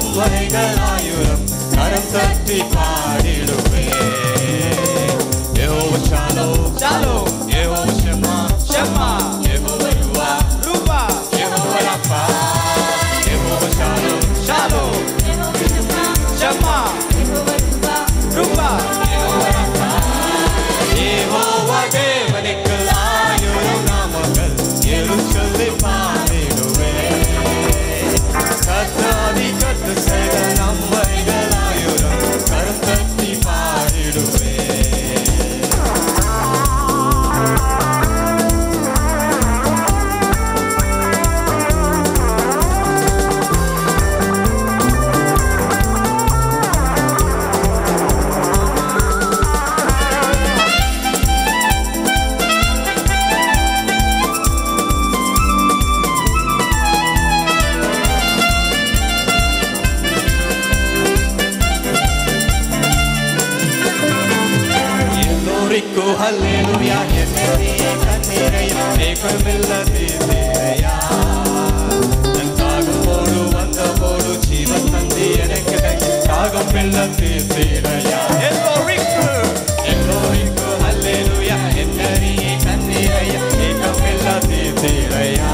நன்மைகளாயிரம் கரம் தட்டி பாடிடுவே யெகோவா ஷாலோம் ஷாலோம். யெகோவா ஷெமா ஷெமா. யெகோவா ருவா రూపా யெகோவா ரப்பா யெகோவா ஷாலோம் షాలో షమ్మా రూపా யெகோவா தேவனுக்கு ஆயிரம் நாமங்கள் எழு சொல்லி பாடிடுவே கத்தாதி கத்து செய்த நன்மைகளாயிரம் கரம் தட்டி பாடிடுவே ఎల్లోరికు హల్లెలూయా ఎన్నెరియే కన్నీరయ్య ఏకమిల్లది తీరయ్యా తాగుబోడు వందబోడు జీవన్ తంది ఎనకదై తాగమిల్లది తీరయ్యా ఎల్లోరిక్కు ఎల్లోరికు హల్లెలూయా ఎన్నెరియే కన్నీరయ్య ఏకమిల్లది తీరయ్యా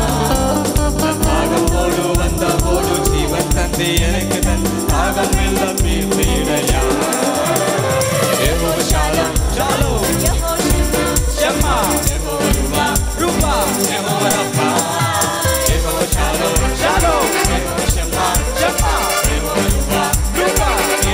తాగుబోడు వందబోడు జీవన్ తంది ఎనకదై తాగమిల్లది తీరయ్యా యెహోవా షాలోమ్ షాలో షమ్మా రూపా షాలో షమ్మా రూపా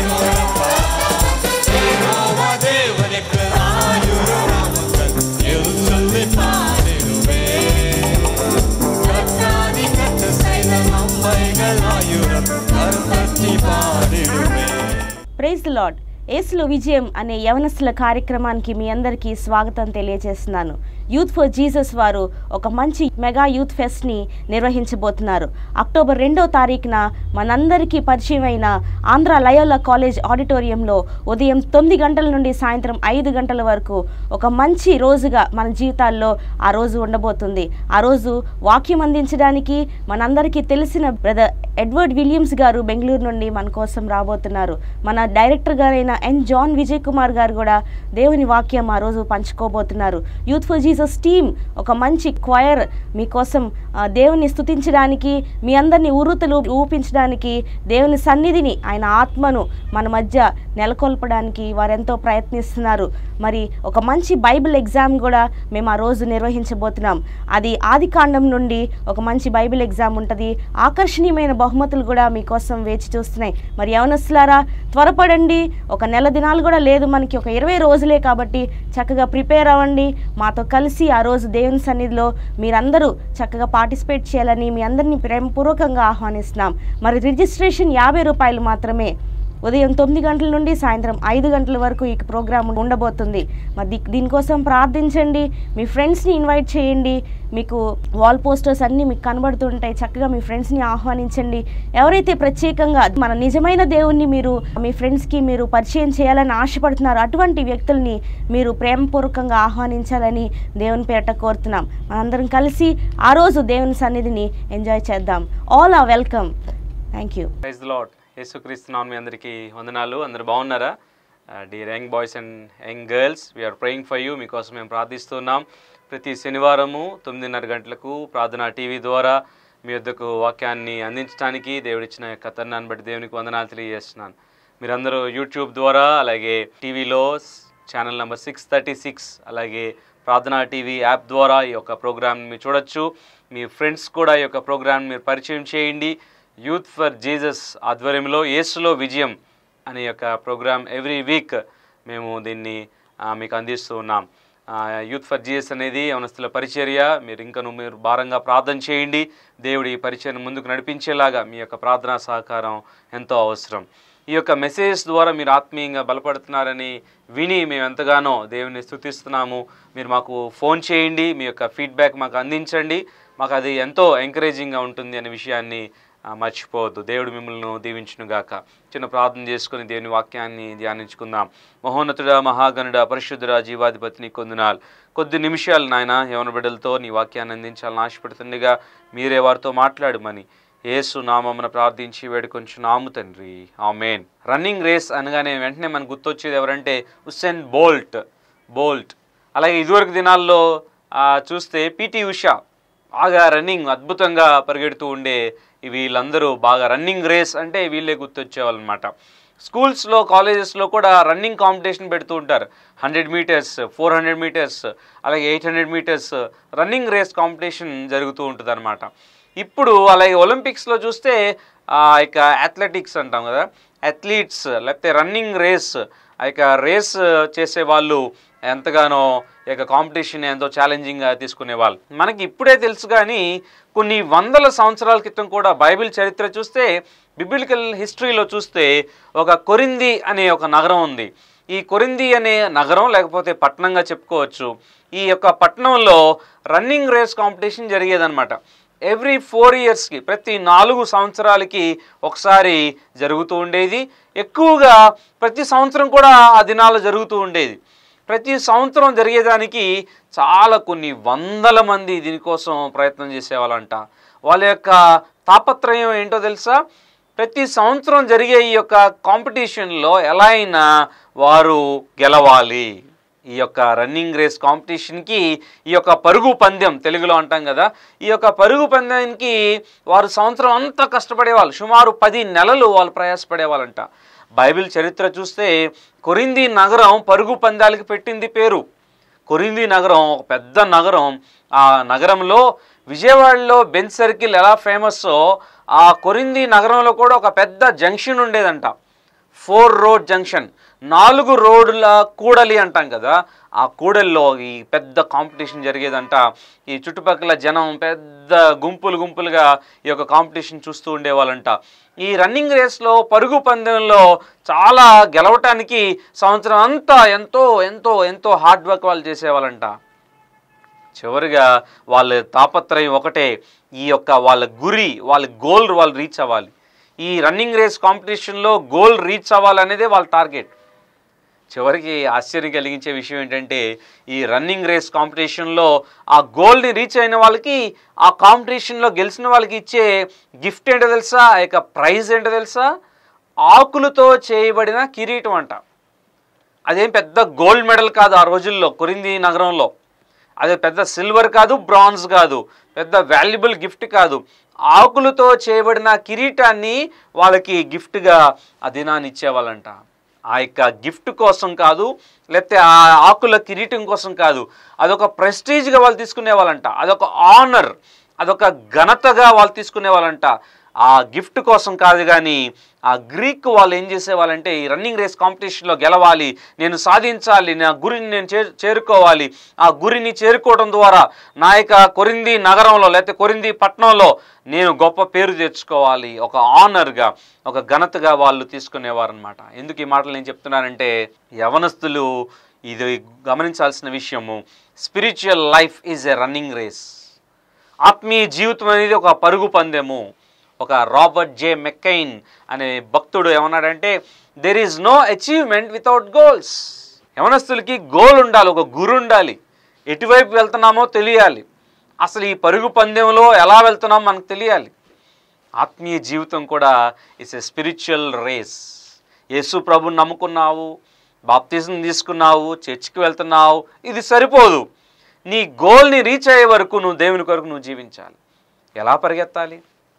ప్రైజ్ లాడ్ ఏసులో విజయం అనే యవనస్తుల కార్యక్రమానికి మీ అందరికీ స్వాగతం తెలియజేస్తున్నాను యూత్ ఫర్ జీసస్ వారు ఒక మంచి మెగా యూత్ ఫెస్ట్ని నిర్వహించబోతున్నారు అక్టోబర్ రెండో తారీఖున మనందరికీ పరిచయమైన ఆంధ్ర లయోలా కాలేజ్ ఆడిటోరియంలో ఉదయం తొమ్మిది గంటల నుండి సాయంత్రం ఐదు గంటల వరకు ఒక మంచి రోజుగా మన జీవితాల్లో ఆ రోజు ఉండబోతుంది ఆ రోజు వాక్యం అందించడానికి మనందరికీ తెలిసిన బ్రదర్ ఎడ్వర్డ్ విలియమ్స్ గారు బెంగళూరు నుండి మన కోసం రాబోతున్నారు మన డైరెక్టర్ గారైన ఎన్ జాన్ విజయ్ కుమార్ గారు కూడా దేవుని వాక్యం ఆ రోజు పంచుకోబోతున్నారు యూత్ ఫర్ జీసస్ టీమ్ ఒక మంచి క్వయర్ మీకోసం ఆ, దేవుని స్తుతించడానికి మీ అందరినీ ఉరుతులు ఊపించడానికి దేవుని సన్నిధిని ఆయన ఆత్మను మన మధ్య నెలకొల్పడానికి వారెంతో ప్రయత్నిస్తున్నారు మరి ఒక మంచి బైబిల్ ఎగ్జామ్ కూడా మేము ఆ రోజు నిర్వహించబోతున్నాం అది ఆది కాండం నుండి ఒక మంచి బైబిల్ ఎగ్జామ్ ఉంటుంది ఆకర్షణీయమైన బహుమతులు కూడా మీకోసం వేచి చూస్తున్నాయి మరి యవనస్తులారా త్వరపడండి ఒక నెల దినాలు కూడా లేదు మనకి ఒక ఇరవై రోజులే కాబట్టి చక్కగా ప్రిపేర్ అవ్వండి మాతో కలిసి ఆ రోజు దేవుని సన్నిధిలో మీరందరూ చక్కగా పార్టిసిపేట్ చేయాలని మీ అందరినీ ప్రేమపూర్వకంగా ఆహ్వానిస్తున్నాం మరి రిజిస్ట్రేషన్ యాభై రూపాయలు మాత్రమే ఉదయం తొమ్మిది గంటల నుండి సాయంత్రం ఐదు గంటల వరకు ఈ ప్రోగ్రాం ఉండబోతుంది మరి దీ- దీనికోసం ప్రార్థించండి మీ ఫ్రెండ్స్ని ఇన్వైట్ చేయండి మీకు వాల్ పోస్టర్స్ అన్నీ మీకు కనబడుతుంటాయి చక్కగా మీ ఫ్రెండ్స్ని ఆహ్వానించండి ఎవరైతే ప్రత్యేకంగా మన నిజమైన దేవుణ్ణి మీరు మీ ఫ్రెండ్స్కి మీరు పరిచయం చేయాలని ఆశపడుతున్నారు అటువంటి వ్యక్తుల్ని మీరు ప్రేమపూర్వకంగా ఆహ్వానించాలని దేవుని పేరట కోరుతున్నాం మనందరం కలిసి ఆ రోజు దేవుని సన్నిధిని ఎంజాయ్ చేద్దాం all are welcome thank you praise Lord యేసుక్రీస్తున్నాను మీ అందరికీ వందనాలు అందరు బాగున్నారా dear young boys and young girls we are praying for you మీకోసం మేము ప్రార్థిస్తున్నాం ప్రతి శనివారము తొమ్మిదిన్నర గంటలకు ప్రార్థన టీవీ ద్వారా మీ వద్దకు వాక్యాన్ని అందించడానికి దేవుడిచ్చిన యొక్క తరుణాన్ని బట్టి దేవునికి వందనాలు తెలియజేస్తున్నాను మీరందరూ యూట్యూబ్ ద్వారా అలాగే టీవీలో channel number six thirty six అలాగే ప్రార్థనా టీవీ యాప్ ద్వారా ఈ యొక్క ప్రోగ్రామ్ మీరు చూడొచ్చు మీ ఫ్రెండ్స్ కూడా ఈ యొక్క ప్రోగ్రామ్ మీరు పరిచయం చేయండి యూత్ ఫర్ జీసస్ ఆధ్వర్యంలో యేసులో విజయం అనే యొక్క ప్రోగ్రామ్ ఎవ్రీ వీక్ మేము దీన్ని ఆ, మీకు అందిస్తూ ఉన్నాం ఆ, యూత్ ఫర్ జీసస్ అనేది యవనస్తుల పరిచర్య మీరు ఇంకను మీరు భారంగా ప్రార్థన చేయండి దేవుడి ఈ పరిచయను ముందుకు నడిపించేలాగా మీ యొక్క ప్రార్థనా సహకారం ఎంతో అవసరం ఈ యొక్క మెసేజ్ ద్వారా మీరు ఆత్మీయంగా బలపడుతున్నారని విని మేము ఎంతగానో దేవుని స్తుతిస్తున్నాము మీరు మాకు ఫోన్ చేయండి మీ యొక్క ఫీడ్బ్యాక్ మాకు అందించండి మాకు అది ఎంతో ఎంకరేజింగ్గా ఉంటుంది అనే విషయాన్ని ఆ, మర్చిపోవద్దు దేవుడు మిమ్మల్ని దీవించునుగాక చిన్న ప్రార్థన చేసుకుని దేవుని వాక్యాన్ని ధ్యానించుకుందాం మహోన్నతుడ మహాగణుడ పరిశుద్ధుడ జీవాధిపతిని కొందునాలు కొద్ది నిమిషాలు నాయన యవన బిడ్డలతో నీ వాక్యాన్ని అందించాలని ఆశపడుతుండగా మీరే వారితో మాట్లాడమని యేసు నామమున ప్రార్థించి వేడుకొంచున్నాము తండ్రి ఆమెన్ రన్నింగ్ రేస్ అనగానే వెంటనే మనకు గుర్తొచ్చేది ఎవరంటే హుస్సేన్ బోల్ట్ బోల్ట్ అలాగే ఇదివరకు దినాల్లో ఆ, చూస్తే పిటి ఉషా బాగా రన్నింగ్ అద్భుతంగా పరిగెడుతూ ఉండే వీళ్ళందరూ బాగా రన్నింగ్ రేస్ అంటే వీళ్ళే గుర్తొచ్చేవాళ్ళు అనమాట స్కూల్స్లో కాలేజెస్లో కూడా రన్నింగ్ కాంపిటీషన్ పెడుతూ ఉంటారు hundred metres four hundred metres అలాగే eight hundred metres running race competition జరుగుతూ ఉంటుంది అనమాట ఇప్పుడు అలాగే ఒలింపిక్స్లో చూస్తే ఆ యొక్క అథ్లెటిక్స్ అంటాం కదా అథ్లీట్స్ లేకపోతే రన్నింగ్ రేస్ ఆ యొక్క రేస్ చేసే వాళ్ళు ఎంతగానో ఈ యొక్క కాంపిటీషన్ ఎంతో ఛాలెంజింగ్గా తీసుకునే వాళ్ళు మనకి ఇప్పుడే తెలుసు కానీ కొన్ని వందల సంవత్సరాల క్రితం కూడా బైబిల్ చరిత్ర చూస్తే బిబిలికల్ హిస్టరీలో చూస్తే ఒక కొరింది అనే ఒక నగరం ఉంది ఈ కొరింది అనే నగరం లేకపోతే పట్టణంగా చెప్పుకోవచ్చు ఈ యొక్క పట్టణంలో రన్నింగ్ రేస్ కాంపిటీషన్ జరిగేదన్నమాట ఎవ్రీ ఫోర్ ఇయర్స్కి ప్రతి నాలుగు సంవత్సరాలకి ఒకసారి జరుగుతూ ఉండేది ఎక్కువగా ప్రతి సంవత్సరం కూడా ఆ దినాలు జరుగుతూ ఉండేది ప్రతి సంవత్సరం జరిగేదానికి చాలా కొన్ని వందల మంది దీనికోసం ప్రయత్నం చేసేవాళ్ళంట వాళ్ళ యొక్క తాపత్రయం ఏంటో తెలుసా ప్రతి సంవత్సరం జరిగే ఈ యొక్క కాంపిటీషన్లో ఎలా అయినా వారు గెలవాలి ఈ యొక్క రన్నింగ్ రేస్ కాంపిటీషన్కి ఈ యొక్క పరుగు పందెం తెలుగులో అంటాం కదా ఈ యొక్క పరుగు పందెంకి వారు సంవత్సరం అంతా కష్టపడేవాళ్ళు సుమారు పది నెలలు వాళ్ళు ప్రయాసపడేవాళ్ళంట బైబిల్ చరిత్ర చూస్తే కొరింది నగరం పరుగు పందాలకి పెట్టింది పేరు కొరింది నగరం ఒక పెద్ద నగరం ఆ నగరంలో విజయవాడలో బెంచ్ సర్కిల్ ఎలా ఫేమస్సో ఆ కొరింది నగరంలో కూడా ఒక పెద్ద జంక్షన్ ఉండేదంట ఫోర్ రోడ్ జంక్షన్ నాలుగు రోడ్ల కూడలి అంటాం కదా ఆ కూడలిలో ఈ పెద్ద కాంపిటీషన్ జరిగేదంట ఈ చుట్టుపక్కల జనం పెద్ద గుంపులు గుంపులుగా ఈ యొక్క కాంపిటీషన్ చూస్తూ ఉండేవాళ్ళంట ఈ రన్నింగ్ రేస్లో పరుగు పందెంలో చాలా గెలవటానికి సంవత్సరం అంతా ఎంతో ఎంతో ఎంతో హార్డ్ వర్క్ వాళ్ళు చేసేవాళ్ళంట చివరిగా వాళ్ళ తాపత్రయం ఒకటే ఈ యొక్క వాళ్ళ గురి వాళ్ళ గోల్ వాళ్ళు రీచ్ అవ్వాలి ఈ రన్నింగ్ రేస్ కాంపిటీషన్లో గోల్ రీచ్ అవ్వాలనేదే వాళ్ళ టార్గెట్ చివరికి ఆశ్చర్యం కలిగించే విషయం ఏంటంటే ఈ రన్నింగ్ రేస్ కాంపిటీషన్లో ఆ గోల్ని రీచ్ అయిన వాళ్ళకి ఆ కాంపిటీషన్లో గెలిచిన వాళ్ళకి ఇచ్చే గిఫ్ట్ ఏంటో తెలుసా ఆ యొక్క ప్రైజ్ ఏంటో తెలుసా ఆకులతో చేయబడిన కిరీటం అంట అదేం పెద్ద గోల్డ్ మెడల్ కాదు ఆ రోజుల్లో కొరింది నగరంలో అది పెద్ద సిల్వర్ కాదు బ్రాంజ్ కాదు పెద్ద వాల్యుబుల్ గిఫ్ట్ కాదు ఆకులతో చేయబడిన కిరీటాన్ని వాళ్ళకి గిఫ్ట్గా ఆ దినాన్ని ఇచ్చేవాళ్ళంట ఆ యొక్క గిఫ్ట్ కోసం కాదు లేకపోతే ఆ ఆకుల కిరీటం కోసం కాదు అదొక ప్రెస్టీజ్గా వాళ్ళు తీసుకునే వాళ్ళంట అదొక ఆనర్ అదొక ఘనతగా వాళ్ళు తీసుకునే వాళ్ళంట ఆ గిఫ్ట్ కోసం కాదు కానీ ఆ గ్రీక్ వాళ్ళు ఏం చేసేవాళ్ళంటే ఈ రన్నింగ్ రేస్ కాంపిటీషన్లో గెలవాలి నేను సాధించాలి నా గురిని నేను చే- చేరుకోవాలి ఆ గురిని చేరుకోవడం ద్వారా నా యొక్క కొరింది నగరంలో లేకపోతే కొరింది పట్టణంలో నేను గొప్ప పేరు తెచ్చుకోవాలి ఒక ఆనర్గా ఒక ఘనతగా వాళ్ళు తీసుకునేవారనమాట ఎందుకు ఈ మాటలు నేను చెప్తున్నానంటే యవనస్తులు ఇది గమనించాల్సిన విషయము spiritual life is a running race ఆత్మీయ జీవితం అనేది ఒక పరుగు పందెము ఒక రాబర్ట్ జే మెక్కైన్ అనే భక్తుడు ఏమన్నాడంటే there is no achievement without goals యవనస్తులకి గోల్ ఉండాలి ఒక గురు ఉండాలి ఎటువైపు వెళ్తున్నామో తెలియాలి అసలు ఈ పరుగు పందెంలో ఎలా వెళ్తున్నామో మనకు తెలియాలి ఆత్మీయ జీవితం కూడా ఇట్స్ ఎ స్పిరిచువల్ రేస్ యేసు ప్రభుని నమ్ముకున్నావు బాప్తిజం తీసుకున్నావు చర్చికి వెళ్తున్నావు ఇది సరిపోదు నీ గోల్ని రీచ్ అయ్యే వరకు నువ్వు దేవుని కొరకు నువ్వు జీవించాలి ఎలా పరిగెత్తాలి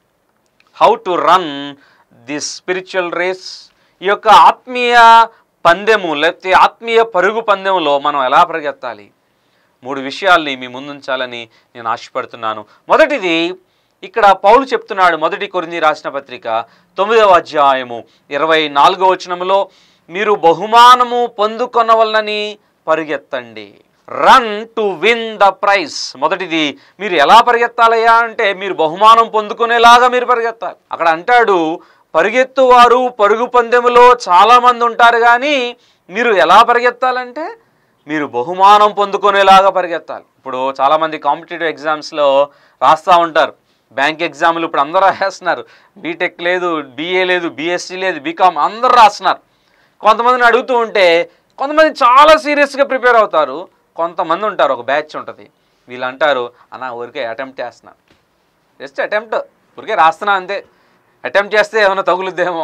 how to run this spiritual race ఈ యొక్క ఆత్మీయ పందెము లేకపోతే ఆత్మీయ పరుగు పందెంలో మనం ఎలా పరిగెత్తాలి మూడు విషయాల్ని మీ ముందుంచాలని నేను ఆశపడుతున్నాను మొదటిది ఇక్కడ పౌలు చెప్తున్నాడు మొదటి కొరింది రాసిన పత్రిక తొమ్మిదవ అధ్యాయము ఇరవై నాలుగో వచనములో మీరు బహుమానము పొందుకొనవలనని పరిగెత్తండి run to win the prize మొదటిది మీరు ఎలా పరిగెత్తాలయ్యా అంటే మీరు బహుమానం పొందుకునేలాగా మీరు పరిగెత్తాలి అక్కడ అంటాడు పరిగెత్తువారు పరుగు పందెములో చాలామంది ఉంటారు కానీ మీరు ఎలా పరిగెత్తాలంటే మీరు బహుమానం పొందుకునేలాగా పరిగెత్తాలి ఇప్పుడు చాలామంది కాంపిటేటివ్ ఎగ్జామ్స్లో రాస్తూ ఉంటారు బ్యాంక్ ఎగ్జామ్లు ఇప్పుడు అందరూ రాస్తున్నారు బీటెక్ లేదు బీఏ లేదు బీఎస్సీ లేదు బీకామ్ అందరూ రాస్తున్నారు కొంతమందిని అడుగుతూ ఉంటే కొంతమంది చాలా సీరియస్గా ప్రిపేర్ అవుతారు కొంతమంది ఉంటారు ఒక బ్యాచ్ ఉంటుంది వీళ్ళు అంటారు అన్న ఊరికే అటెంప్ట్ చేస్తున్నారు జస్ట్ అటెంప్ట్ ఊరికే రాస్తున్నా అంతే అటెంప్ట్ చేస్తే ఏమైనా తగులుద్దేమో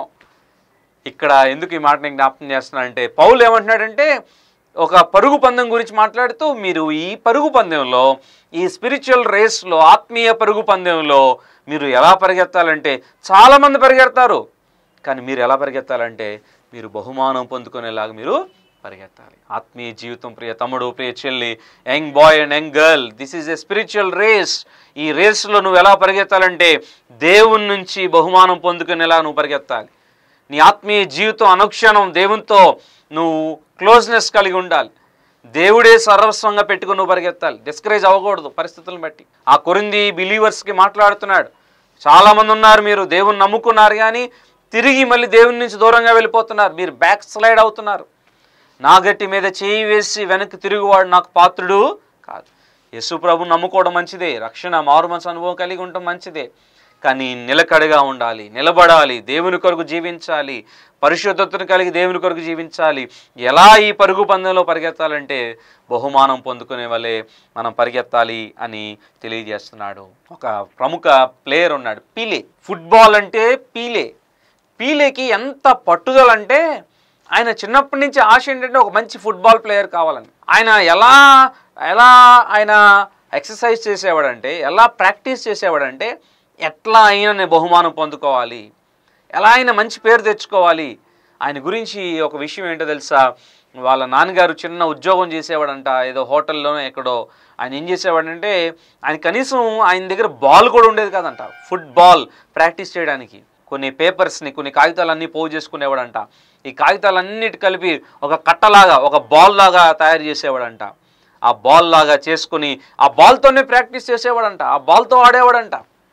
ఇక్కడ ఎందుకు ఈ మాట నేను జ్ఞాపకం చేస్తున్నా అంటే పౌలు ఏమంటున్నాడంటే ఒక పరుగు పందెం గురించి మాట్లాడుతూ మీరు ఈ పరుగు పందెంలో ఈ స్పిరిచువల్ రేస్లో ఆత్మీయ పరుగు పందెంలో మీరు ఎలా పరిగెత్తాలంటే చాలామంది పరిగెడతారు కానీ మీరు ఎలా పరిగెత్తాలంటే మీరు బహుమానం పొందుకునేలాగా మీరు పరిగెత్తాలి ఆత్మీయ జీవితం ప్రియ తమ్ముడు ప్రియ చెల్లి young boy and young girl this is a spiritual race ఈ రేస్లో నువ్వు ఎలా పరిగెత్తాలంటే దేవుని నుంచి బహుమానం పొందుకునేలా నువ్వు పరిగెత్తాలి నీ ఆత్మీయ జీవితం అనుక్షణం దేవునితో నువ్వు క్లోజ్నెస్ కలిగి ఉండాలి దేవుడే సర్వస్వంగా పెట్టుకుని నువ్వు పరిగెత్తాలి డిస్కరేజ్ అవ్వకూడదు పరిస్థితులను బట్టి ఆ కొరింది బిలీవర్స్కి మాట్లాడుతున్నాడు చాలామంది ఉన్నారు మీరు దేవుని నమ్ముకున్నారు కానీ తిరిగి మళ్ళీ దేవుని నుంచి దూరంగా వెళ్ళిపోతున్నారు మీరు బ్యాక్ స్లైడ్ అవుతున్నారు నా గట్టి మీద చేయి వేసి వెనక్కి తిరుగువాడు నాకు పాత్రుడు కాదు యేసు ప్రభు నమ్ముకోవడం మంచిదే రక్షణ మారు మనసు అనుభవం కలిగి ఉండటం మంచిదే కానీ నిలకడగా ఉండాలి నిలబడాలి దేవుని కొరకు జీవించాలి పరిశుద్ధతను కలిగి దేవుని కొరకు జీవించాలి ఎలా ఈ పరుగు పందెంలో పరిగెత్తాలంటే బహుమానం పొందుకునే వలె మనం పరిగెత్తాలి అని తెలియజేస్తున్నాడు ఒక ప్రముఖ ప్లేయర్ ఉన్నాడు పీలే ఫుట్బాల్ అంటే పీలే పీలేకి ఎంత పట్టుదల అంటే ఆయన చిన్నప్పటి నుంచి ఆశ ఏంటంటే ఒక మంచి ఫుట్బాల్ ప్లేయర్ కావాలని ఆయన ఎలా ఎలా ఆయన ఎక్సర్సైజ్ చేసేవాడంటే ఎలా ప్రాక్టీస్ చేసేవాడంటే ఎట్లా అయినా నేను బహుమానం పొందుకోవాలి ఎలా అయినా మంచి పేరు తెచ్చుకోవాలి ఆయన గురించి ఒక విషయం ఏంటో తెలుసా వాళ్ళ నాన్నగారు చిన్న ఉద్యోగం చేసేవాడంట ఏదో హోటల్లోనో ఎక్కడో ఆయన ఏం చేసేవాడంటే ఆయన కనీసం ఆయన దగ్గర బాల్ కూడా ఉండేది కాదంట ఫుట్బాల్ ప్రాక్టీస్ చేయడానికి కొన్ని పేపర్స్ని కొన్ని కాగితాలన్నీ పోగు చేసుకునేవాడంట ఈ కాగితాలన్నిటి కలిపి ఒక కట్టలాగా ఒక బాల్ లాగా తయారు చేసేవాడంట ఆ బాల్ లాగా చేసుకుని ఆ బాల్తోనే ప్రాక్టీస్ చేసేవాడంట ఆ బాల్తో ఆడేవాడంట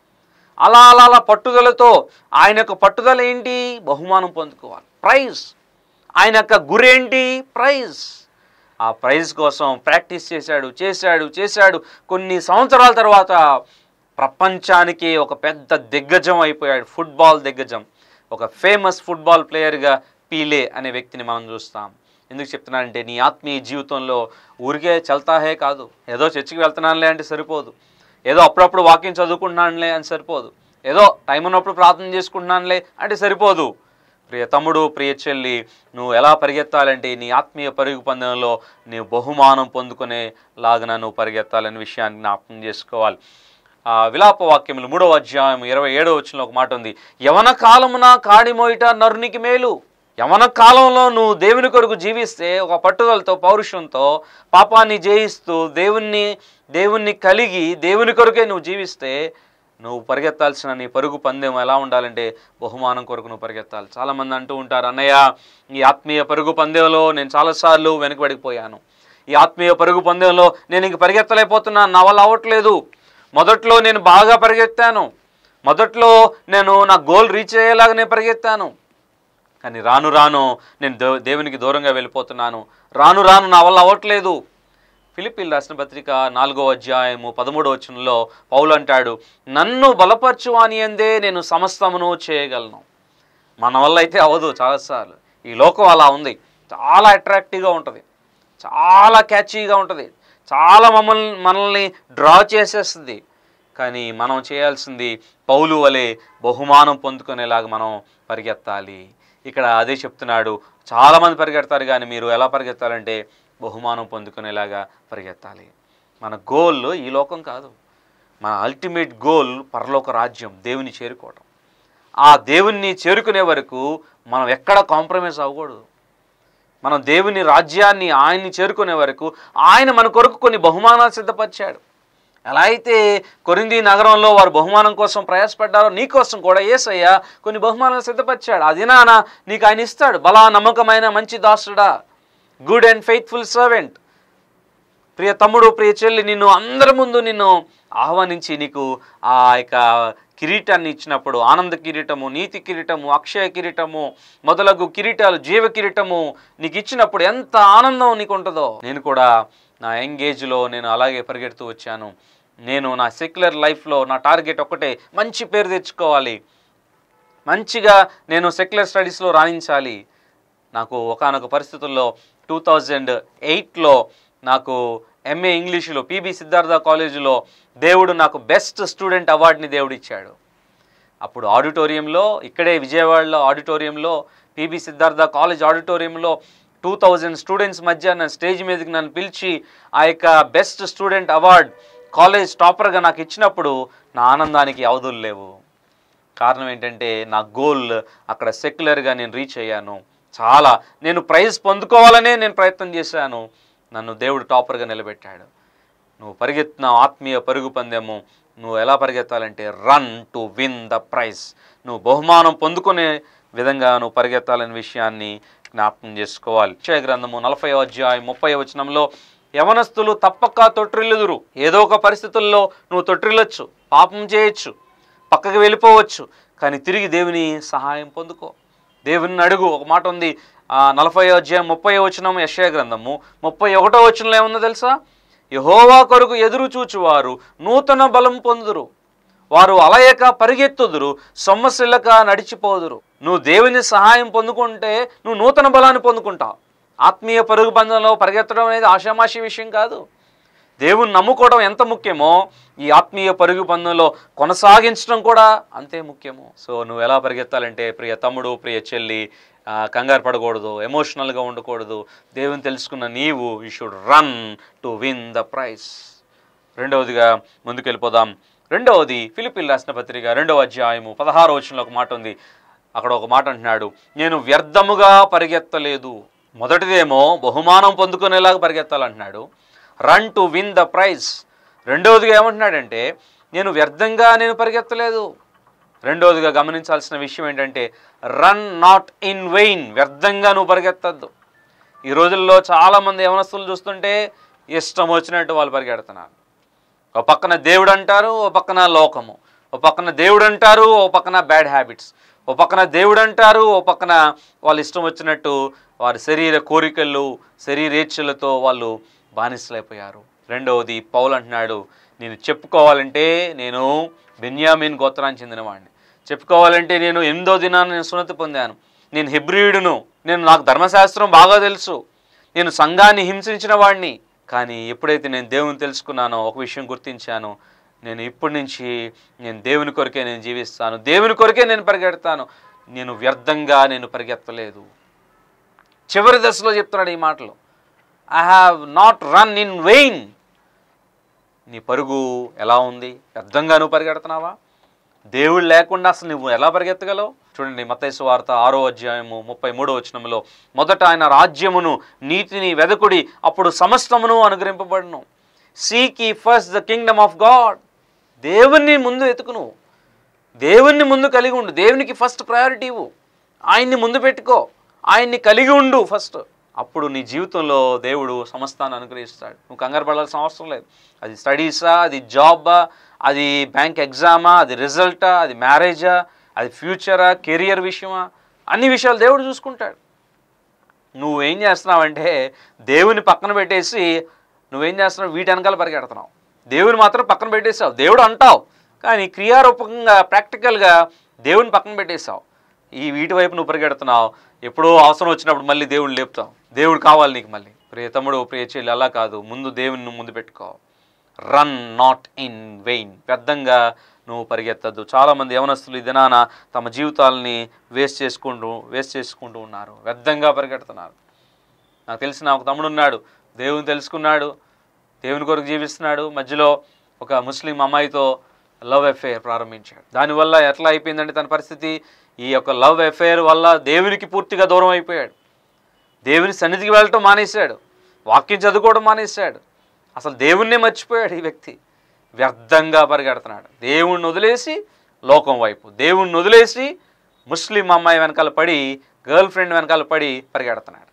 అలా అలా అలా పట్టుదలతో ఆయన యొక్క పట్టుదల ఏంటి బహుమానం పొందుకోవాలి ప్రైజ్ ఆయన యొక్క గురేంటి ప్రైజ్ ఆ ప్రైజ్ కోసం ప్రాక్టీస్ చేశాడు చేశాడు చేశాడు కొన్ని సంవత్సరాల తర్వాత ప్రపంచానికి ఒక పెద్ద దిగ్గజం అయిపోయాడు ఫుట్బాల్ దిగ్గజం ఒక ఫేమస్ ఫుట్బాల్ ప్లేయర్గా పీలే అనే వ్యక్తిని మనం చూస్తాం ఎందుకు చెప్తున్నానంటే నీ ఆత్మీయ జీవితంలో ఊరికే చల్తాహే కాదు ఏదో చర్చికి వెళ్తున్నానులే అంటే సరిపోదు ఏదో అప్పుడప్పుడు వాకింగ్ చదువుకుంటున్నానులే అని సరిపోదు ఏదో టైం ఉన్నప్పుడు ప్రార్థన చేసుకుంటున్నానులే అంటే సరిపోదు ప్రియ తమ్ముడు ప్రియ చెల్లి నువ్వు ఎలా పరిగెత్తాలంటే నీ ఆత్మీయ పరుగు పందెంలో నీవు బహుమానం పొందుకునే లాగన నువ్వు పరిగెత్తాలనే విషయాన్ని జ్ఞాపకం చేసుకోవాలి ఆ విలాప వాక్యములు మూడవ అధ్యాయం ఇరవై ఏడవ వచ్చిన ఒక మాట ఉంది యవన కాలమున కాడిమోయిట నరునికి మేలు యవన కాలంలో నువ్వు దేవుని కొరకు జీవిస్తే ఒక పట్టుదలతో పౌరుషంతో పాపాన్ని జయిస్తూ దేవుణ్ణి దేవుణ్ణి కలిగి దేవుని కొరకే నువ్వు జీవిస్తే నువ్వు పరిగెత్తాల్సిన నీ పరుగు పందెం ఎలా ఉండాలంటే బహుమానం కొరకు నువ్వు పరిగెత్తాలి చాలామంది అంటూ ఉంటారు అన్నయ్య ఈ ఆత్మీయ పరుగు పందెంలో నేను చాలాసార్లు వెనుకబడిపోయాను ఈ ఆత్మీయ పరుగు పందెంలో నేను ఇంక పరిగెత్తలేకపోతున్నాను నా వల్ల అవ్వట్లేదు మొదట్లో నేను బాగా పరిగెత్తాను మొదట్లో నేను నా గోల్ రీచ్ అయ్యేలాగా నేను పరిగెత్తాను కానీ రాను రాను నేను దే- దేవునికి దూరంగా వెళ్ళిపోతున్నాను రాను రాను నా వల్ల అవ్వట్లేదు ఫిలిపిల్ రాసిన పత్రిక నాలుగో అధ్యాయము పదమూడో వచనంలో పౌలు అంటాడు నన్ను బలపరచు అని అందే నేను సమస్తమును చేయగలను మన వల్ల అయితే అవ్వదు చాలాసార్లు ఈ లోకం అలా ఉంది చాలా అట్రాక్టివ్గా ఉంటుంది చాలా క్యాచీగా ఉంటుంది చాలా మమ్మల్ని మనల్ని డ్రా చేసేస్తుంది కానీ మనం చేయాల్సింది పౌలు వలె బహుమానం పొందుకునేలాగా మనం పరిగెత్తాలి ఇక్కడ అదే చెప్తున్నాడు చాలామంది పరిగెడతారు కానీ మీరు ఎలా పరిగెత్తాలంటే బహుమానం పొందుకునేలాగా పరిగెత్తాలి మన గోల్ ఈ లోకం కాదు మన అల్టిమేట్ గోల్ పరలోక రాజ్యం దేవుని చేరుకోవటం ఆ దేవుణ్ణి చేరుకునే వరకు మనం ఎక్కడ కాంప్రమైజ్ అవ్వకూడదు మనం దేవుని రాజ్యాన్ని ఆయన్ని చేరుకునే వరకు ఆయన మన కొరకు కొన్ని బహుమానాలు సిద్ధపరిచాడు ఎలా అయితే కొరింది నగరంలో వారు బహుమానం కోసం ప్రయాసపడ్డారో నీ కోసం కూడా ఏసయ్య కొన్ని బహుమానాలు సిద్ధపరిచాడు అది నాన్న నీకు ఆయన ఇస్తాడు బలా నమ్మకమైన మంచి దాసుడా గుడ్ అండ్ ఫెయిత్ఫుల్ సర్వెంట్ ప్రియ తమ్ముడు ప్రియ చెల్లి నిన్ను అందరి ముందు నిన్ను ఆహ్వానించి నీకు ఆ యొక్క కిరీటాన్ని ఇచ్చినప్పుడు ఆనంద కిరీటము నీతి కిరీటము అక్షయ కిరీటము మొదలగు కిరీటాలు జీవ కిరీటము నీకు ఇచ్చినప్పుడు ఎంత ఆనందం నీకు ఉంటుందో నేను కూడా నా యంగేజ్లో నేను అలాగే పరిగెడుతూ వచ్చాను నేను నా సెక్యులర్ లైఫ్లో నా టార్గెట్ ఒక్కటే మంచి పేరు తెచ్చుకోవాలి మంచిగా నేను సెక్యులర్ స్టడీస్లో రాణించాలి నాకు ఒకానొక పరిస్థితుల్లో టూ థౌజండ్ ఎయిట్లో నాకు ఎంఏ ఇంగ్లీషులో పీబీ సిద్ధార్థ కాలేజీలో దేవుడు నాకు బెస్ట్ స్టూడెంట్ అవార్డుని దేవుడు ఇచ్చాడు అప్పుడు ఆడిటోరియంలో ఇక్కడే విజయవాడలో ఆడిటోరియంలో పిబి సిద్ధార్థ కాలేజ్ ఆడిటోరియంలో టూ థౌజండ్ స్టూడెంట్స్ మధ్య నా స్టేజ్ మీదకి నన్ను పిలిచి ఆ యొక్క బెస్ట్ స్టూడెంట్ అవార్డ్ కాలేజ్ టాపర్గా నాకు ఇచ్చినప్పుడు నా ఆనందానికి అవధులు లేవు కారణం ఏంటంటే నా గోల్ అక్కడ సెక్యులర్గా నేను రీచ్ అయ్యాను చాలా నేను ప్రైజ్ పొందుకోవాలనే నేను ప్రయత్నం చేశాను నన్ను దేవుడు టాపర్గా నిలబెట్టాడు నువ్వు పరిగెత్తిన ఆత్మీయ పరుగు పందెము నువ్వు ఎలా పరిగెత్తాలంటే run to win the prize నువ్వు బహుమానం పొందుకునే విధంగా నువ్వు పరిగెత్తాలనే విషయాన్ని జ్ఞాపకం చేసుకోవాలి విషయ గ్రంథము నలభై అధ్యాయం ముప్పై వచనంలో యవనస్తులు తప్పక తొట్టిల్లుదురు ఏదో ఒక పరిస్థితుల్లో నువ్వు తొట్టిల్లొచ్చు పాపం చేయొచ్చు పక్కకి వెళ్ళిపోవచ్చు కానీ తిరిగి దేవుని సహాయం పొందుకో దేవుని అడుగు ఒక మాట ఉంది ఆ నలభై అధ్యాయం ముప్పై వచనం యశయ గ్రంథము ముప్పై ఒకటో వచనంలో ఏముందో తెలుసా యహోవా కొరకు ఎదురు చూచువారు నూతన బలం పొందుదురు వారు అలయక పరిగెత్తుదురు సొమ్మసిల్లక నడిచిపోదురు నువ్వు దేవుని సహాయం పొందుకుంటే నువ్వు నూతన బలాన్ని పొందుకుంటావు ఆత్మీయ పరుగు పందంలో పరిగెత్తడం అనేది ఆషామాషి విషయం కాదు దేవుని నమ్ముకోవడం ఎంత ముఖ్యమో ఈ ఆత్మీయ పరుగు పందంలో కొనసాగించడం కూడా అంతే ముఖ్యము సో నువ్వు ఎలా పరిగెత్తాలంటే ప్రియ తమ్ముడు ప్రియ చెల్లి ఆ, కంగారు పడకూడదు ఎమోషనల్గా ఉండకూడదు దేవుని తెలుసుకున్న నీవు you should run to win the prize రెండవదిగా ముందుకెళ్ళిపోదాం రెండవది ఫిలిపిల్ రాసిన పత్రిక రెండవ అధ్యాయము పదహారో వచనంలో ఒక మాట ఉంది అక్కడ ఒక మాట అంటున్నాడు నేను వ్యర్థముగా పరిగెత్తలేదు మొదటిదేమో బహుమానం పొందుకునేలాగా పరిగెత్తాలంటున్నాడు run to win the prize రెండవదిగా ఏమంటున్నాడంటే నేను వ్యర్థంగా నేను పరిగెత్తలేదు రెండవదిగా గమనించాల్సిన విషయం ఏంటంటే రన్ నాట్ ఇన్ వెయిన్ వ్యర్థంగా నువ్వు పరిగెత్తద్దు ఈ రోజుల్లో చాలామంది యవనస్తులు చూస్తుంటే ఇష్టం వచ్చినట్టు వాళ్ళు పరిగెడుతున్నారు ఒక పక్కన దేవుడు అంటారు ఓ పక్కన లోకము ఓ పక్కన దేవుడు అంటారు ఓ పక్కన బ్యాడ్ హ్యాబిట్స్ ఓ పక్కన దేవుడు అంటారు ఓ పక్కన వాళ్ళు ఇష్టం వచ్చినట్టు వారి శరీర కోరికలు శరీరేచ్ఛలతో వాళ్ళు బానిసలైపోయారు రెండవది పౌలు అంటున్నాడు నేను చెప్పుకోవాలంటే నేను బెన్యామిన్ గోత్రానికి చెందినవాడిని చెప్పుకోవాలంటే నేను ఎనిమిదో దినాన్ని నేను సున్నతి పొందాను నేను హెబ్రియుడును నేను నాకు ధర్మశాస్త్రం బాగా తెలుసు నేను సంఘాన్ని హింసించిన వాడిని కానీ ఎప్పుడైతే నేను దేవుని తెలుసుకున్నానో ఒక విషయం గుర్తించాను నేను ఇప్పటి నుంచి నేను దేవుని కొరకే నేను జీవిస్తాను దేవుని కొరకే నేను పరిగెడతాను నేను వ్యర్థంగా నేను పరిగెత్తలేదు చివరి దశలో చెప్తున్నాడు ఈ మాటలు I have not run in vain నీ పరుగు ఎలా ఉంది వ్యర్థంగా నువ్వు పరిగెడుతున్నావా దేవుడు లేకుండా అసలు నువ్వు ఎలా పరిగెత్తగలవు చూడండి మత్తైసు వార్త ఆరో అధ్యాయము ముప్పై మూడో వచనంలో మొదట ఆయన రాజ్యమును నీతిని వెదకుడి అప్పుడు సమస్తమును అనుగ్రహింపబడును seek ye first the kingdom of God దేవుణ్ణి ముందు ఎతుకును దేవుణ్ణి ముందు కలిగి ఉండు దేవునికి ఫస్ట్ ప్రయారిటీ ఇవ్వు ఆయన్ని ముందు పెట్టుకో ఆయన్ని కలిగి ఉండు ఫస్ట్ అప్పుడు నీ జీవితంలో దేవుడు సమస్తాన్ని అనుగ్రహిస్తాడు నువ్వు కంగారు పడాల్సిన అవసరం లేదు అది స్టడీసా అది జాబా అది బ్యాంక్ ఎగ్జామా అది రిజల్టా అది మ్యారేజా అది ఫ్యూచరా కెరియర్ విషయమా అన్ని విషయాలు దేవుడు చూసుకుంటాడు నువ్వేం చేస్తున్నావంటే దేవుని పక్కన పెట్టేసి నువ్వేం చేస్తున్నావు వీటి వెనకాల పరిగెడుతున్నావు దేవుని మాత్రం పక్కన పెట్టేసావు దేవుడు అంటావు కానీ క్రియారూపకంగా ప్రాక్టికల్గా దేవుని పక్కన పెట్టేసావు ఈ వీటి వైపు నువ్వు పరిగెడుతున్నావు ఎప్పుడో అవసరం వచ్చినప్పుడు మళ్ళీ దేవుడిని లేపుతావు దేవుడు కావాలి నీకు మళ్ళీ ప్రియ తమ్ముడు ప్రియ చెల్లి అలా కాదు ముందు దేవుని నువ్వు ముందు పెట్టుకో రన్ నాట్ ఇన్ వెయిన్ పెద్దంగా నువ్వు పరిగెత్తద్దు చాలామంది యవనస్తులు ఈ దినాన తమ జీవితాలని వేస్ట్ చేసుకుంటూ వేస్ట్ చేసుకుంటూ ఉన్నారు వ్యర్థంగా పరిగెడుతున్నారు నాకు తెలిసిన ఒక తమ్ముడు ఉన్నాడు దేవుని తెలుసుకున్నాడు దేవుని కొరకు జీవిస్తున్నాడు మధ్యలో ఒక ముస్లిం అమ్మాయితో లవ్ అఫేర్ ప్రారంభించాడు దానివల్ల ఎట్లా అయిపోయిందంటే తన పరిస్థితి ఈ యొక్క లవ్ అఫేర్ వల్ల దేవునికి పూర్తిగా దూరం అయిపోయాడు దేవుని సన్నిధికి వెళ్ళటం మానేశాడు వాక్యం చదువుకోవడం మానేశాడు అసలు దేవుణ్ణే మర్చిపోయాడు ఈ వ్యక్తి వ్యర్థంగా పరిగెడుతున్నాడు దేవుణ్ణి వదిలేసి లోకం వైపు దేవుణ్ణి వదిలేసి ముస్లిం అమ్మాయి వెనకాల పడి గర్ల్ ఫ్రెండ్ వెనకాల పడి పరిగెడుతున్నాడు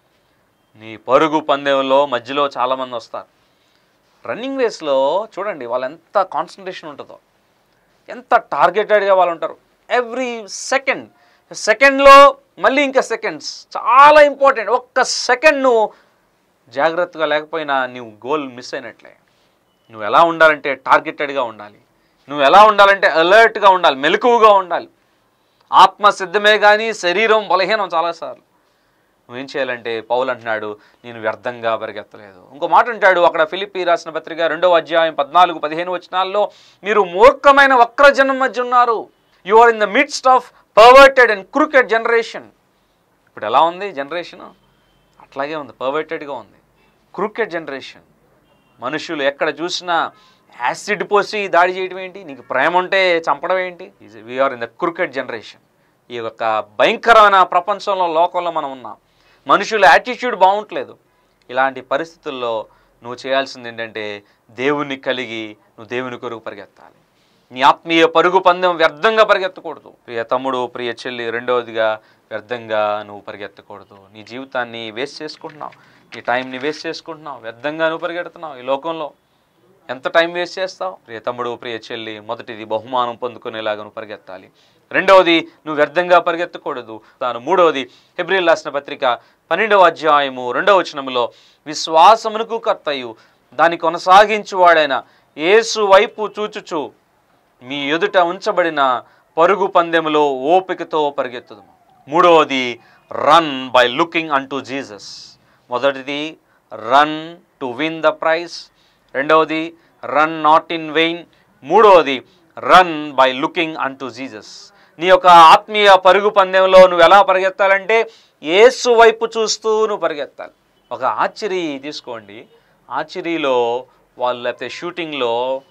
నీ పరుగు పందెంలో మధ్యలో చాలామంది వస్తారు రన్నింగ్ రేస్లో చూడండి వాళ్ళు ఎంత కాన్సన్ట్రేషన్ ఉంటుందో ఎంత టార్గెటెడ్గా వాళ్ళు ఉంటారు ఎవ్రీ సెకండ్ సెకండ్లో మళ్ళీ ఇంకా సెకండ్స్ చాలా ఇంపార్టెంట్ ఒక్క సెకండ్ నువ్వు జాగ్రత్తగా లేకపోయినా నువ్వు గోల్ మిస్ అయినట్లే నువ్వు ఎలా ఉండాలంటే టార్గెటెడ్గా ఉండాలి నువ్వు ఎలా ఉండాలంటే అలర్ట్గా ఉండాలి మెలకువగా ఉండాలి ఆత్మ సిద్ధమే కానీ శరీరం బలహీనం చాలాసార్లు నువ్వేం చేయాలంటే పౌలు అంటున్నాడు నేను వ్యర్థంగా పరిగెత్తలేదు ఇంకో మాట అంటాడు అక్కడ ఫిలిప్పి రాసిన పత్రిక రెండవ అధ్యాయం పద్నాలుగు పదిహేను వచనాల్లో మీరు మూర్ఖమైన వక్రజనం మధ్య ఉన్నారు you are in the midst of perverted and crooked generation ఇప్పుడు ఎలా ఉంది జనరేషన్ అట్లాగే ఉంది పర్వర్టెడ్గా ఉంది క్రూకెడ్ జనరేషన్ మనుషులు ఎక్కడ చూసినా యాసిడ్ పోసి దాడి చేయడం ఏంటి నీకు ప్రేమ ఉంటే చంపడం ఏంటి we are in the cricket generation ఈ యొక్క భయంకరమైన ప్రపంచంలో లోకంలో మనం ఉన్నాం మనుషుల యాటిట్యూడ్ బాగుంటలేదు ఇలాంటి పరిస్థితుల్లో నువ్వు చేయాల్సింది ఏంటంటే దేవుణ్ణి కలిగి నువ్వు దేవుని కొరకు పరిగెత్తాలి నీ ఆత్మీయ పరుగు పందెం వ్యర్థంగా పరిగెత్తకూడదు ప్రియ తమ్ముడు ప్రియ చెల్లి రెండవదిగా వ్యర్థంగా నువ్వు పరిగెత్తకూడదు నీ జీవితాన్ని వేస్ట్ చేసుకుంటున్నావు నీ టైంని వేస్ట్ చేసుకుంటున్నావు వ్యర్థంగా నువ్వు పరిగెడుతున్నావు ఈ లోకంలో ఎంత టైం వేస్ట్ చేస్తావు ప్రియ తమ్ముడు ప్రియ చెల్లి మొదటిది బహుమానం పొందుకునేలాగా నువ్వు పరిగెత్తాలి రెండవది నువ్వు వ్యర్థంగా పరిగెత్తకూడదు తాను మూడవది హెబ్రిల్ రాసిన పత్రిక పన్నెండవ అధ్యాయము రెండవ వచనములో విశ్వాసమునకు కర్తయు దాన్ని కొనసాగించువాడైన యేసు వైపు చూచుచు మీ ఎదుట ఉంచబడిన పరుగు పందెములో ఓపికతో పరిగెత్తుదు మూడవది run by looking unto Jesus మొదటిది run to win the prize రెండవది రన్ నాట్ ఇన్ వెయిన్ మూడవది run by looking unto Jesus నీ యొక్క ఆత్మీయ పరుగు పందెంలో నువ్వు ఎలా పరిగెత్తాలంటే ఏసు వైపు చూస్తూ నువ్వు పరిగెత్తాలి ఒక ఆర్చరీ తీసుకోండి ఆర్చరీలో వాళ్ళు లేకపోతే షూటింగ్లో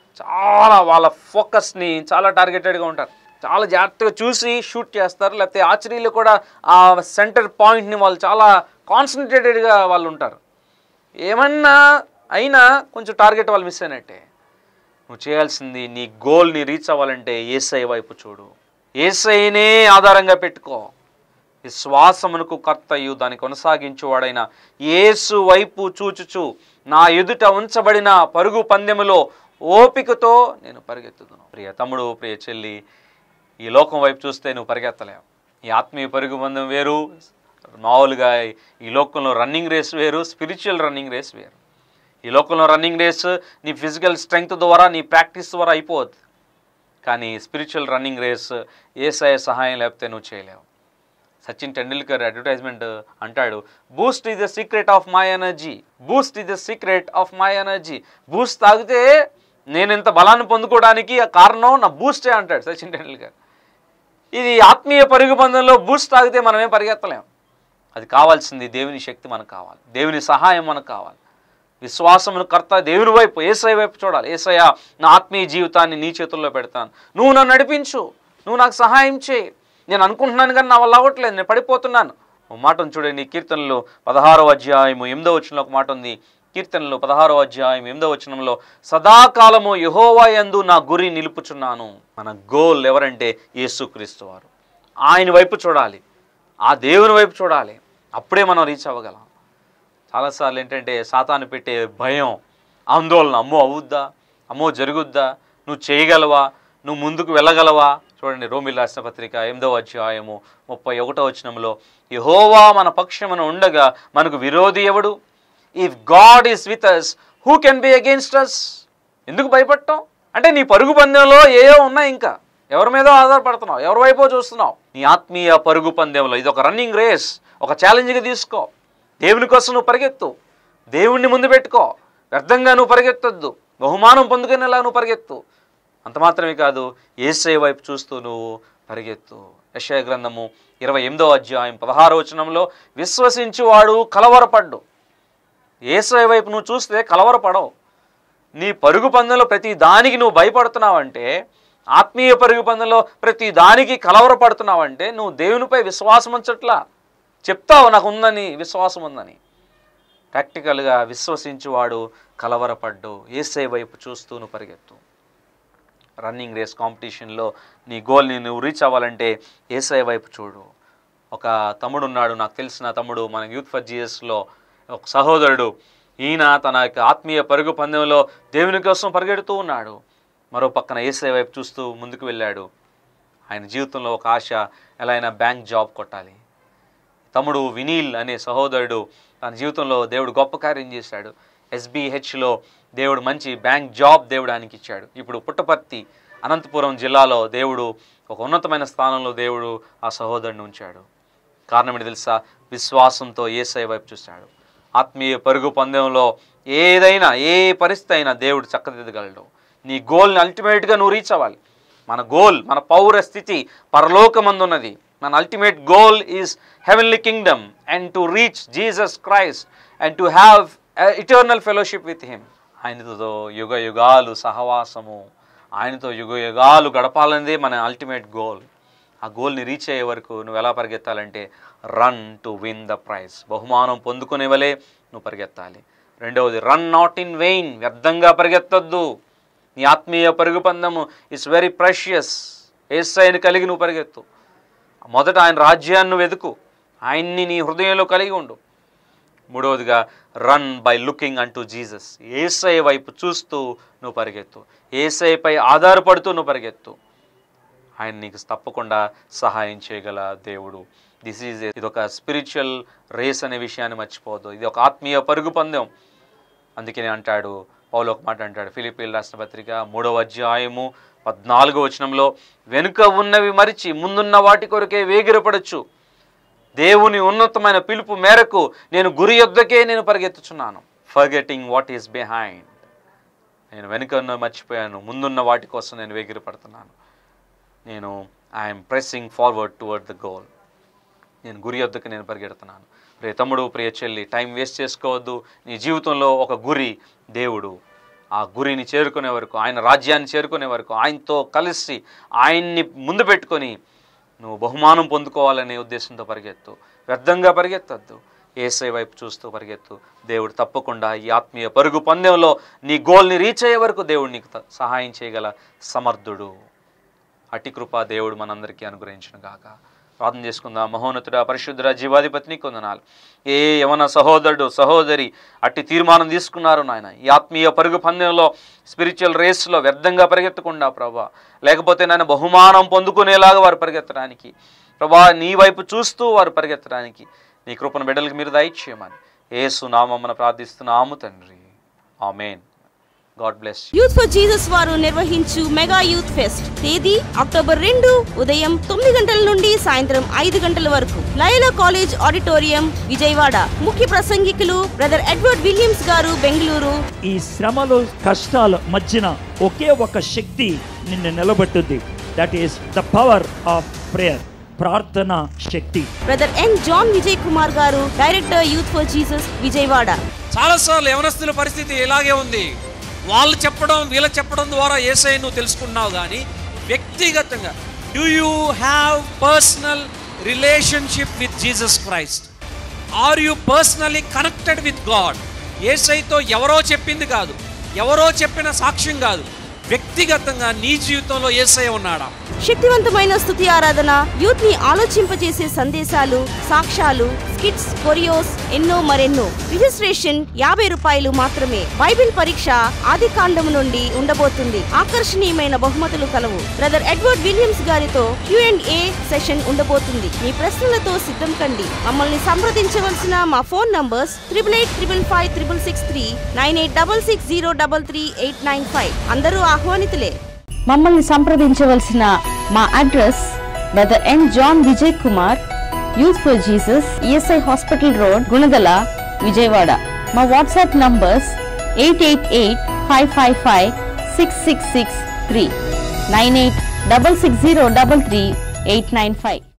చాలా వాళ్ళ ఫోకస్ని చాలా టార్గెటెడ్గా ఉంటారు చాలా జాగ్రత్తగా చూసి షూట్ చేస్తారు లేకపోతే ఆర్చరీలో కూడా ఆ సెంటర్ పాయింట్ని వాళ్ళు చాలా కాన్సన్ట్రేటెడ్గా వాళ్ళు ఉంటారు ఏమన్నా అయినా కొంచెం టార్గెట్ వాళ్ళు మిస్ అయినట్టే నువ్వు చేయాల్సింది నీ గోల్ని రీచ్ అవ్వాలంటే ఏసఐ వైపు చూడు ఏసైనే ఆధారంగా పెట్టుకో విశ్వాసమునకు కర్తయు దాన్ని కొనసాగించువాడైన యేసు వైపు చూచుచు నా ఎదుట ఉంచబడిన పరుగు పందెములో ఓపికతో నేను పరిగెత్తుదును ప్రియ తమ్ముడు ప్రియ చెల్లి ఈ లోకం వైపు చూస్తే నువ్వు పరిగెత్తలేవు ఈ ఆత్మీయ పరుగు పందెం వేరు మామూలుగా ఈ లోకంలో రన్నింగ్ రేస్ వేరు స్పిరిచువల్ రన్నింగ్ రేస్ వేరు ఈ లోకంలో రన్నింగ్ రేస్ నీ ఫిజికల్ స్ట్రెంగ్త్ ద్వారా నీ ప్రాక్టీస్ ద్వారా అయిపోద్ది కానీ స్పిరిచువల్ రన్నింగ్ రేస్ ఏసఐ సహాయం లేకపోతే నువ్వు చేయలేవు సచిన్ టెండూల్కర్ అడ్వర్టైజ్మెంట్ అంటాడు Boost is the secret of my energy Boost is the secret of my energy Boost తాగితే నేను ఇంత బలాన్ని పొందుకోవడానికి ఆ కారణం నా బూస్టే అంటాడు సచిన్ టెండూల్కర్ ఇది ఆత్మీయ పరుగు పందెంలో బూస్ట్ తాగితే మనమేం పరిగెత్తలేం అది కావాల్సింది దేవుని శక్తి మనకు కావాలి దేవుని సహాయం మనకు కావాలి విశ్వాసమును కర్త దేవుని వైపు ఏసఐ వైపు చూడాలి ఏసయ్య నా ఆత్మీయ జీవితాన్ని నీ చేతుల్లో పెడతాను నువ్వు నన్ను నడిపించు నువ్వు నాకు సహాయం చేయి నేను అనుకుంటున్నాను కానీ నా వల్ల అవ్వట్లేదు నేను పడిపోతున్నాను ఒక మాట ఉంది చూడండి కీర్తనలు పదహారో అధ్యాయము ఎనిమిదో వచనంలో ఒక మాట ఉంది కీర్తనలు పదహారో అధ్యాయం ఎనిమిదో వచనంలో సదాకాలము యహోవా యందు నా గురి నిలుపుచున్నాను మన గోల్ ఎవరంటే యేసుక్రీస్తు వారు ఆయన వైపు చూడాలి ఆ దేవుని వైపు చూడాలి అప్పుడే మనం రీచ్ అవ్వగలం చాలాసార్లు ఏంటంటే సాతాను పెట్టే భయం ఆందోళన అమ్మో అవుద్దా అమ్మో జరుగుద్దా నువ్వు చేయగలవా నువ్వు ముందుకు వెళ్ళగలవా చూడండి రోమిల్ రాసిన పత్రిక ఎనిమిదవ అధ్యాయము ముప్పై ఒకటో వచనంలో యహోవా మన పక్షమున ఉండగా మనకు విరోధి ఎవడు if God is with us who can be against us ఎందుకు భయపడటం అంటే నీ పరుగు పందెంలో ఏవో ఉన్నాయి ఇంకా ఎవరి మీదో ఆధారపడుతున్నావు ఎవరి వైపో చూస్తున్నావు నీ ఆత్మీయ పరుగు పందెంలో ఇది ఒక రన్నింగ్ రేస్ ఒక ఛాలెంజ్గా తీసుకో దేవుని కోసం నువ్వు పరిగెత్తు దేవుణ్ణి ముందు పెట్టుకో వ్యర్థంగా నువ్వు పరిగెత్తొద్దు బహుమానం పొందుకునేలా నువ్వు పరిగెత్తు అంత మాత్రమే కాదు ఏసై వైపు చూస్తూ నువ్వు పరిగెత్తు యశయ గ్రంథము ఇరవై ఎనిమిదో అధ్యాయం పదహారో వచనంలో విశ్వసించువాడు కలవరపడ్డు ఏసై వైపు నువ్వు చూస్తే కలవరపడవు నీ పరుగు పందెంలో ప్రతి దానికి నువ్వు భయపడుతున్నావంటే ఆత్మీయ పరుగు పందెంలో ప్రతి దానికి కలవరపడుతున్నావంటే నువ్వు దేవునిపై విశ్వాసం ఉంచట్లా చెప్తావు నాకు ఉందని విశ్వాసం ఉందని ప్రాక్టికల్గా విశ్వసించువాడు కలవరపడ్డు ఏసై వైపు చూస్తూ నువ్వు పరిగెత్తు రన్నింగ్ రేస్ కాంపిటీషన్లో నీ గోల్ని నువ్వు రీచ్ అవ్వాలంటే ఏసఐ వైపు చూడు ఒక తమ్ముడు ఉన్నాడు నాకు తెలిసిన తమ్ముడు మన యూత్ ఫర్ జిఎస్లో ఒక సహోదరుడు ఈయన తన యొక్క ఆత్మీయ పరుగు పందెంలో దేవుని కోసం పరిగెడుతూ ఉన్నాడు మరో పక్కన ఏసఐ వైపు చూస్తూ ముందుకు వెళ్ళాడు ఆయన జీవితంలో ఒక ఆశ ఎలా అయినా బ్యాంక్ జాబ్ కొట్టాలి తమ్ముడు వినీల్ అనే సహోదరుడు తన జీవితంలో దేవుడు గొప్ప కార్యం చేశాడు ఎస్బీహెచ్లో దేవుడు మంచి బ్యాంక్ జాబ్ దేవుడు ఆయనకి ఇచ్చాడు ఇప్పుడు పుట్టపర్తి అనంతపురం జిల్లాలో దేవుడు ఒక ఉన్నతమైన స్థానంలో దేవుడు ఆ సహోదరుని ఉంచాడు కారణం ఏంటి తెలుసా విశ్వాసంతో ఏసై వైపు చూశాడు ఆత్మీయ పరుగు పందెంలో ఏదైనా ఏ పరిస్థితి అయినా దేవుడు చక్కదిద్దగలడు నీ గోల్ని అల్టిమేట్గా నువ్వు రీచ్ అవ్వాలి మన గోల్ మన పౌర స్థితి పరలోకమందున్నది మన ultimate goal is heavenly kingdom and to reach Jesus Christ and to have eternal fellowship with him ఆయనతో యుగ యుగాలు సహవాసము ఆయనతో యుగ యుగాలు గడపాలనేదే మన అల్టిమేట్ గోల్ ఆ గోల్ని రీచ్ అయ్యే వరకు నువ్వు ఎలా పరిగెత్తాలంటే run to win the prize బహుమానం పొందుకునే వలే నువ్వు పరిగెత్తాలి రెండవది రన్ నాట్ ఇన్ వెయిన్ వ్యర్థంగా పరిగెత్తొద్దు నీ ఆత్మీయ పరుగు పందము ఇట్స్ వెరీ ప్రెషియస్ ఏసైని కలిగి నువ్వు పరిగెత్తు మొదట ఆయన రాజ్యాన్ని నువ్వు వెతుకు ఆయన్ని నీ హృదయంలో కలిగి ఉండు మూడవదిగా run by looking unto Jesus ఏసై వైపు చూస్తూ నువ్వు పరిగెత్తు ఏసైపై ఆధారపడుతూ నువ్వు పరిగెత్తు ఆయన నీకు తప్పకుండా సహాయం చేయగల దేవుడు దిస్ ఈజ్ ఇది ఒక స్పిరిచువల్ రేస్ అనే విషయాన్ని మర్చిపోవద్దు ఇది ఒక ఆత్మీయ పరుగు పందెం అందుకనే అంటాడు పౌలు ఒక మాట అంటాడు ఫిలిపీన్ రాష్ట్ర పత్రిక మూడవ అధ్యాయము పద్నాలుగో వచనంలో వెనుక ఉన్నవి మరిచి ముందున్న వాటి కొరకే వేగిరపడచ్చు దేవుని ఉన్నతమైన పిలుపు మేరకు నేను గురి యొద్దకే నేను పరిగెత్తుచున్నాను ఫర్గెటింగ్ వాట్ ఈస్ బిహైండ్ నేను వెనుక ఉన్న మర్చిపోయాను ముందున్న వాటి కోసం నేను వేగిరపడుతున్నాను నేను I'm pressing forward toward the goal నేను గురి వద్దకు నేను పరిగెడుతున్నాను ప్రియ తమ్ముడు ప్రియ చెల్లి టైం వేస్ట్ చేసుకోవద్దు నీ జీవితంలో ఒక గురి దేవుడు ఆ గురిని చేరుకునే వరకు ఆయన రాజ్యాన్ని చేరుకునే వరకు ఆయనతో కలిసి ఆయన్ని ముందు పెట్టుకొని నువ్వు బహుమానం పొందుకోవాలనే ఉద్దేశంతో పరిగెత్తు వ్యర్థంగా పరిగెత్తద్దు ఏసై వైపు చూస్తూ పరిగెత్తు దేవుడు తప్పకుండా ఈ ఆత్మీయ పరుగు పందెంలో నీ గోల్ని రీచ్ అయ్యే వరకు దేవుడు నీకు త- సహాయం చేయగల సమర్థుడు అటి కృప దేవుడు మనందరికీ అనుగ్రహించిన గాక ప్రార్థన చేసుకుందాం మహోన్నతుడ పరిశుద్ధుడ జీవాధిపతిని కొందనాలు ఏ యవన సహోదరుడు సహోదరి అట్టి తీర్మానం తీసుకున్నారు నాయన ఈ ఆత్మీయ పరుగు పందెంలో స్పిరిచువల్ రేస్లో వ్యర్థంగా పరిగెత్తకుండా ప్రభా లేకపోతే నాయన బహుమానం పొందుకునేలాగా వారు పరిగెత్తడానికి ప్రభా నీ వైపు చూస్తూ వారు పరిగెత్తడానికి నీ కృపను బిడ్డలకి మీరు దయచేయమని ఏసు నామమ్మన ప్రార్థిస్తున్నాము తండ్రి amen God bless Youth for Jesus వారు నిర్వహించు మెగా యూత్ ఫెస్ట్ తేదీ అక్టోబర్ రెండు ఉదయం తొమ్మిది గంటల నుండి సాయంత్రం ఐదు గంటల వరకు లయలా కాలేజ్ ఆడిటోరియం విజయవాడ ముఖ్య ప్రసంగికులు బ్రదర్ ఎడ్వర్డ్ విలియమ్స్ గారు బెంగళూరు ఈ శ్రమలు కష్టాల మధ్యన ఒకే ఒక శక్తి నిన్ను నిలబెట్టుద్ది that is the power of prayer ప్రార్థన శక్తి brother N John Vijay Kumar గారు director Youth for Jesus Vijayawada చాలాసార్లు యవనస్తుల పరిస్థితి ఇలాగే ఉంది వాళ్ళు చెప్పడం వీళ్ళు చెప్పడం ద్వారా ఏసై నువ్వు తెలుసుకున్నావు కానీ వ్యక్తిగతంగా do you have personal relationship with Jesus Christ are you personally connected with God ఏసైతో ఎవరో చెప్పింది కాదు ఎవరో చెప్పిన సాక్ష్యం కాదు వ్యక్తిగతంగా నీ జీవితంలో ఏసై ఉన్నాడా శక్తివంతమైన స్థుతి ఆరాధన యూత్ ని ఆలోచింపజేసే సందేశాలు సాక్ష్యాలు స్కిట్స్ కొరియోస్ ఎన్నో మరెన్నో రిజిస్ట్రేషన్ యాభై రూపాయలు మాత్రమే బైబిల్ పరీక్ష ఆది కాండము నుండి ఉండబోతుంది ఆకర్షణీయమైన బహుమతులు కలవు బ్రదర్ ఎడ్వర్డ్ విలియమ్స్ గారితో క్యూ అండ్ ఏ సెషన్ ఉండబోతుంది మీ ప్రశ్నలతో సిద్ధం కండి మమ్మల్ని సంప్రదించవలసిన మా phone numbers triple eight triple five triple six three nine eight double six zero double three eight nine five అందరూ ఆహ్వానితులే మమ్మల్ని సంప్రదించవలసిన మా address brother N John Vijay Kumar Youth for Jesus ESI hospital road Gunadala Vijayawada మా WhatsApp numbers eight eight eight five five five six six six three nine eight double six zero double three eight nine five